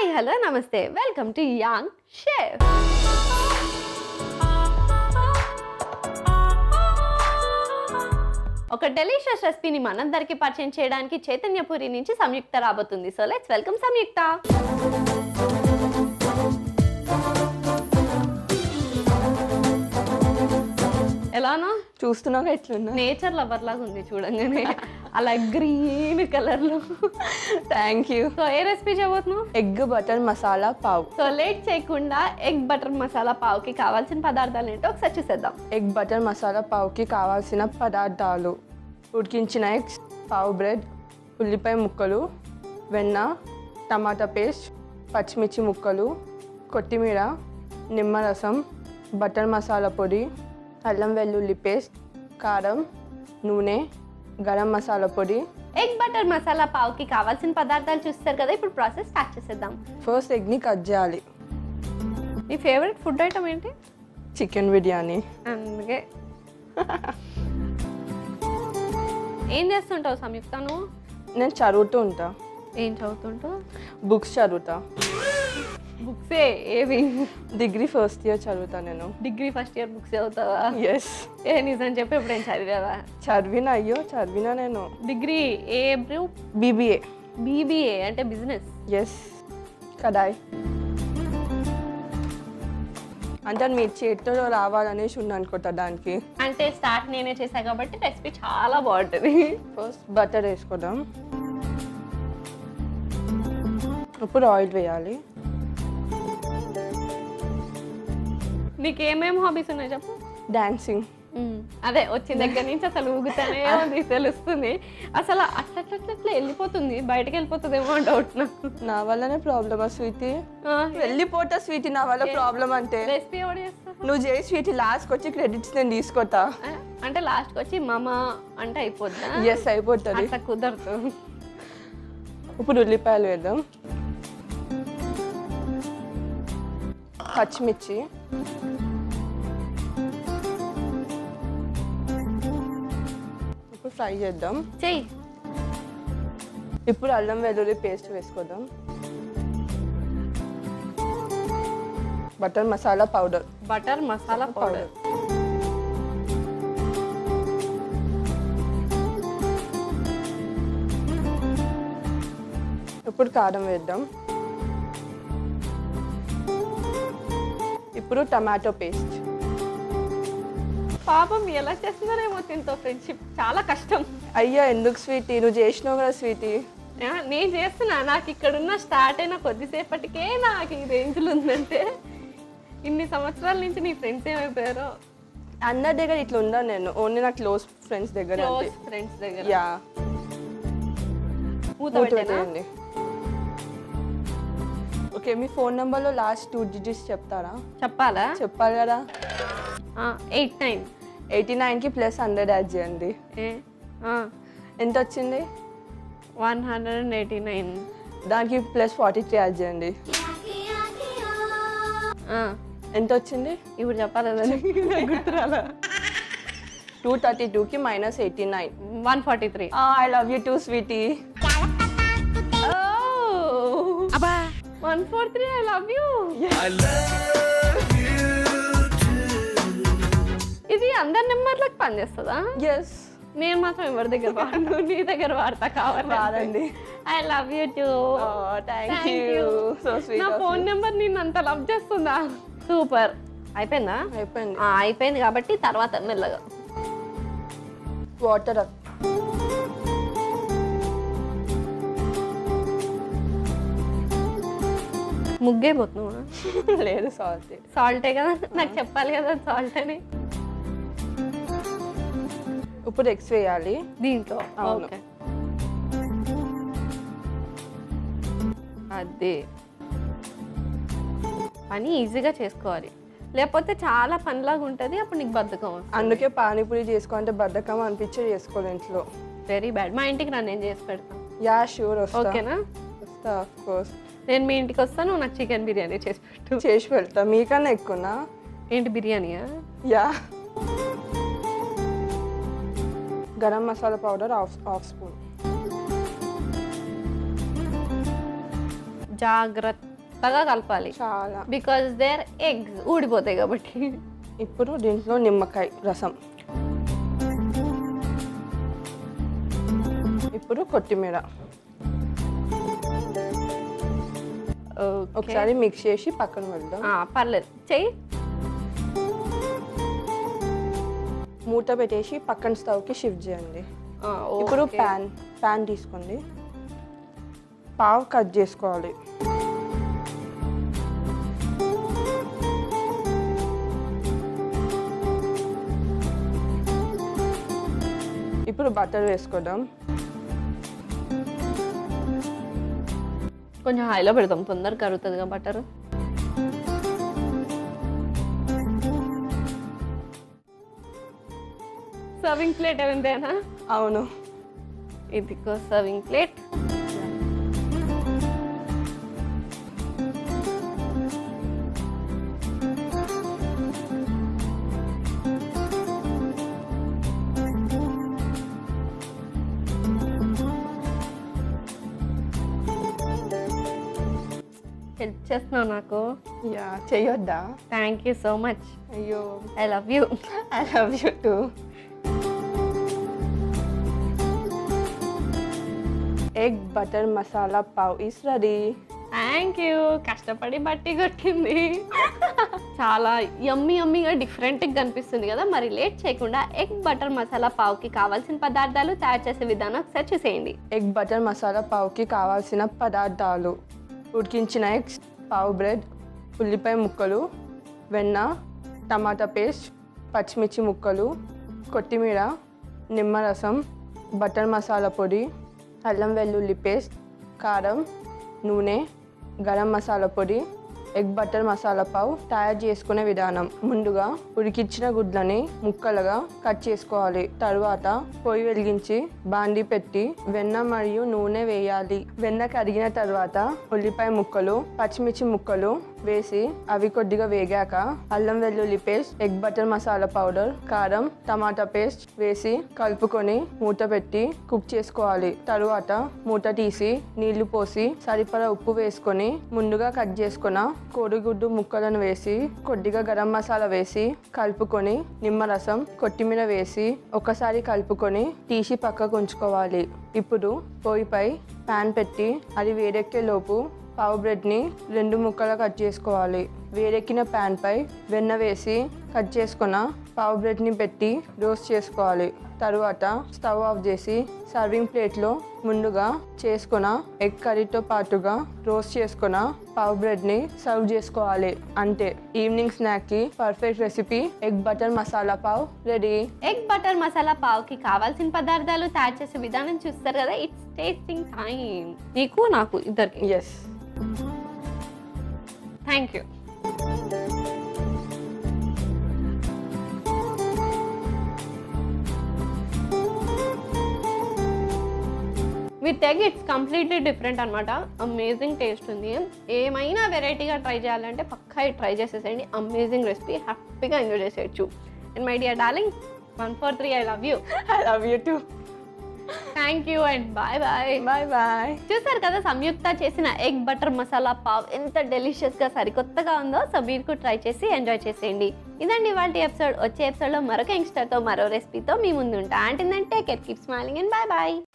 Hello నమస్తే welcome to young chef ఒక delicious రెసిపీని మనందరికీ పరిచయం చేయడానికి చైతన్యపురి నుంచి సంయుక్త రాబోతుంది సో లెట్స్ వెల్కమ్ సంయుక్త ఎలానో చూస్తున్నాగా ఎట్లున్నా నేచర్ లవర్ లాగా ఉంది చూడంగానే అలా గ్రీన్ కలర్ లో థ్యాంక్ యూ సో ఏ రెసిపీ చేయబోతున్నావు egg butter masala pav so late చేయకుండా ఎగ్ బటర్ మసాలా పావుకి కావాల్సిన పదార్థాలు ఏంటో ఒకసారి చూసేద్దాం ఎగ్ బటర్ మసాలా పావ్కి కావాల్సిన పదార్థాలు ఉడికించిన ఎగ్స్ పావ్ బ్రెడ్ ఉల్లిపాయ ముక్కలు వెన్న టమాటా పేస్ట్ పచ్చిమిర్చి ముక్కలు కొత్తిమీర నిమ్మరసం బటర్ మసాలా పొడి అల్లం వెల్లుల్లి పేస్ట్ కారం నూనె గరం మసాలా పొడి ఎగ్ బటర్ మసాలా పావుకి కావాల్సిన పదార్థాలు చూస్తారు కదా ఇప్పుడు ప్రాసెస్ స్టార్ట్ చేసేద్దాం ఫస్ట్ ఎగ్ని కట్ చేయాలి నీ ఫేవరెట్ ఫుడ్ ఐటమ్ ఏంటి చికెన్ బిర్యానీ అందుకే ఏం చేస్తుంటావు సంయుక్త నువ్వు నేను చదువుతూ ఉంటా ఏం చదువుతుంటావు బుక్స్ చదువుతా బుక్సే ఏవి డిగ్రీ ఫస్ట్ ఇయర్ చదువుతా నేను డిగ్రీ ఫస్ట్ ఇయర్ బుక్స్ చదువుతావా ఎస్ ఏ నిజం చెప్పి ఎప్పుడేం చదివావా చదివిన అయ్యో చదివినా నేను డిగ్రీ ఏ గ్రూప్ బీబీఏ బీబీఏ అంటే బిజినెస్ ఎస్ కడాయ్ అంటే అది మీ చేతితో రావాలనేసి ఉంది అనుకుంటా దానికి అంటే స్టార్ట్ నేనే చేశా కాబట్టి రెసిపీ చాలా బాగుంటుంది ఫస్ట్ బటర్ వేసుకుందాం ఇప్పుడు ఆయిల్ వేయాలి నీకు ఏమేమి హాబీస్ ఉన్నాయి చెప్పు డాన్సింగ్ అదే వచ్చిన దగ్గర నుంచి అసలు ఊగుతానే ఉంది తెలుస్తుంది అసలు అట్లా అట్లా అట్లా అట్లా వెళ్ళిపోతుంది బయటకు వెళ్ళిపోతుందేమో అని డౌట్ నాకు నా వల్లనే ప్రాబ్లమా స్వీటీ వెళ్ళిపోతా స్వీటీ నా వల్ల ప్రాబ్లం అంటే రెసిపీ ఎవడు చేస్తా నువ్వు చేసి స్వీటీ లాస్ట్కి వచ్చి క్రెడిట్స్ నేను తీసుకొస్తా ఆ, అంటే లాస్ట్కి వచ్చి మామ అంటే అయిపోద్దా ఎస్ అయిపోతుంది అట్లా కుదరదు ఇప్పుడు ఉల్లిపాయలు వేద్దాం పచ్చిమిర్చి ఇప్పుడు ఫ్రై చేద్దాం చెయ్యి ఇప్పుడు అల్లం వెల్లుల్లి పేస్ట్ వేసుకుందాం butter masala powder butter masala powder ఇప్పుడు కారం వేద్దాం ఇప్పుడు టమాటో పేస్ట్ పాపం ఎలా చేస్తున్నారేమో దీంతో ఫ్రెండ్షిప్ చాలా కష్టం అయ్యా ఎందుకు స్వీటీ నువ్వు చేసినావు కదా స్వీటీ ఆ, నేను చేస్తున్నా నాకు ఇక్కడున్న స్టార్ట్ అయిన కొద్దిసేపటికే నాకు ఈ రేంజ్లో ఉందంటే ఇన్ని సంవత్సరాల నుంచి నీ ఫ్రెండ్స్ ఏమైపోయారో అందరి దగ్గర ఇట్లా ఉందా నేను ఓన్లీ నా క్లోజ్ ఫ్రెండ్స్ దగ్గర క్లోజ్ ఫ్రెండ్స్ దగ్గర యా మూత మూత పెట్టేనా? పెట్టేయండి ఓకే మీ ఫోన్ నెంబర్లో లాస్ట్ టూ డిజిట్స్ చెప్తారా చెప్పాలా చెప్పాలి కదా ఎయిట్ నైన్ ఎయిటీ నైన్కి ప్లస్ హండ్రెడ్ యాడ్ చేయండి ఎంత వచ్చింది one hundred and eighty nine దానికి ప్లస్ ఫార్టీ త్రీ యాడ్ చేయండి ఎంత వచ్చింది ఇప్పుడు చెప్పాలి కదా గుర్తురాలా టూ థర్టీ టూకి minus eighty nine one forty three I love you too sweetie one four three I love you ఇది అందరి నెంబర్లకు పనిచేస్తుందా ఎస్ నేను మాత్రం ఎవరి దగ్గర వాడను నీ దగ్గర వాడతా కావాలి వాడండి. I love you too thank you so నా స్వీట్ ఫోన్ నెంబర్ నేను అంత లవ్ చేస్తుందా సూపర్ అయిపోయిందా అయిపోయింది ఆ, అయిపోయింది కాబట్టి తర్వాత మెల్లగా వాటర్ ముగ్గే పోతున్నావా లేదు సాల్ట్ సాల్టే కదా నాకు చెప్పాలి కదా సాల్ట్ అని ఇప్పుడు ఎగ్స్ వేయాలి దీంట్లో అవును. ఓకే అదే పని ఈజీగా చేసుకోవాలి లేకపోతే చాలా పనిలాగా ఉంటుంది అప్పుడు నీకు బద్ధకం అందుకే పానీపూరి చేసుకోవాలంటే బద్ధకం అనిపించి చేసుకోవాలి ఇంట్లో వెరీ బ్యాడ్ మా ఇంటికి నన్ను నేను చేసి పెడతాను యా షూర్ వస్తా ఓకేనా వస్తా ఆఫ్ కోర్స్ నేను మీ ఇంటికి వస్తాను నాకు చికెన్ బిర్యానీ చేసి పెట్టు చేసి వెళ్తా మీకన్నా ఎక్కువనా ఏంటి బిర్యానీయా yeah garam masala powder half half spoon జాగ్రత్త మెత్తగా కలపాలి చాలా బికాస్ దేర్ ఎగ్స్ ఊడిపోతాయి కాబట్టి ఇప్పుడు దీంట్లో నిమ్మకాయ రసం ఇప్పుడు కొత్తిమీర Okay. ఒకసారి మిక్స్ చేసి పక్కన వెళ్దాం ఆ, పర్లేదు చెయ్యి మూత పెట్టేసి పక్కన స్టవ్కి షిఫ్ట్ చేయండి ఆ, ఇప్పుడు okay. ప్యాన్ ప్యాన్ తీసుకోండి పావు కట్ చేసుకోవాలి ఇప్పుడు బటర్ వేసుకోదాం కొంచెం హైలో పెడతాం తొందరగా కరుగుతుందిగా బటర్ సర్వింగ్ ప్లేట్ ఏమిందేనా అవును ఇదిగో సర్వింగ్ ప్లేట్ హెల్ప్ చేస్తున్నావు నాకు యా చెయ్యొద్దా థ్యాంక్ యూ సో మచ్ అయ్యో I love you I love you too egg butter masala pav is ready thank you కష్టపడి బట్టి కొట్టింది చాలా యమ్మీ యమ్మీగా డిఫరెంట్గా కనిపిస్తుంది కదా మరి లేట్ చేయకుండా ఎగ్ బటర్ మసాలా పావుకి కావాల్సిన పదార్థాలు తయారు చేసే విధానం ఒకసారి చూసేయండి ఎగ్ బటర్ మసాలా పావుకి కావాల్సిన పదార్థాలు ఉడికించిన ఎగ్స్ పావు బ్రెడ్ ఉల్లిపాయ ముక్కలు వెన్న టమాటా పేస్ట్ పచ్చిమిర్చి ముక్కలు కొత్తిమీర నిమ్మరసం బటర్ మసాలా పొడి అల్లం వెల్లుల్లి పేస్ట్ కారం నూనె గరం మసాలా పొడి ఎగ్ బటర్ మసాలా పావు తయారు చేసుకునే విధానం ముందుగా ఉడికించిన గుడ్లని ముక్కలుగా కట్ చేసుకోవాలి తరువాత పొయ్యి వెలిగించి బాండి పెట్టి వెన్న మరియు నూనె వేయాలి వెన్న కరిగిన తర్వాత ఉల్లిపాయ ముక్కలు పచ్చిమిర్చి ముక్కలు వేసి అవి కొద్దిగా వేగాక అల్లం వెల్లుల్లి paste egg butter masala powder కారం టమాటా పేస్ట్ వేసి కలుపుకొని మూత పెట్టి కుక్ చేసుకోవాలి తరువాత మూత తీసి నీళ్లు పోసి సరిపడా ఉప్పు వేసుకొని ముందుగా కట్ చేసుకున్న కోడిగుడ్డు ముక్కలను వేసి కొద్దిగా గరం మసాలా వేసి కలుపుకొని నిమ్మరసం కొత్తిమీర వేసి ఒకసారి కలుపుకొని తీసి పక్కకు ఉంచుకోవాలి ఇప్పుడు పొయ్యిపై ప్యాన్ పెట్టి అది వేడెక్కే లోపు పావు బ్రెడ్ని రెండు ముక్కలు కట్ చేసుకోవాలి వేడెక్కిన ప్యాన్పై వెన్న వేసి కట్ చేసుకున్న పావు బ్రెడ్ని పెట్టి రోస్ట్ చేసుకోవాలి తరువాత స్టవ్ ఆఫ్ చేసి సర్వింగ్ ప్లేట్లో ముందుగా చేసుకున్న ఎగ్ కర్రీతో పాటుగా రోస్ట్ చేసుకున్న పావు బ్రెడ్ని సర్వ్ చేసుకోవాలి అంతే ఈవినింగ్ స్నాక్కి perfect recipe egg butter masala pav ready egg butter masala పావుకి కావాల్సిన పదార్థాలు తయారు చేసే విధానం చూస్తారు కదా ఇట్స్ టేస్టింగ్ టైం నీకు నాకు ఇద్దరికి yes thank you with egg it's completely different అనమాట అమేజింగ్ టేస్ట్ ఉంది ఏమైనా వెరైటీగా ట్రై చేయాలంటే పక్కా ట్రై చేసేసేయండి అమేజింగ్ రెసిపీ హ్యాపీగా ఎంజాయ్ చేసేయచ్చు and my dear darling one four three I love you I love you too thank you and bye bye bye bye చూసారు కదా సంయుక్త చేసిన ఎగ్ బటర్ మసాలా పావ్ ఎంత డెలిషియస్గా సరికొత్తగా ఉందో సో మీరు కూడా ట్రై చేసి ఎంజాయ్ చేసేయండి ఇదండి ఇవాళ ఎపిసోడ్ వచ్చే ఎపిసోడ్లో మరొక యంగ్స్టర్తో మరో రెసిపీతో మీ ముందు ఉంటా అంటే take care keep smiling and bye bye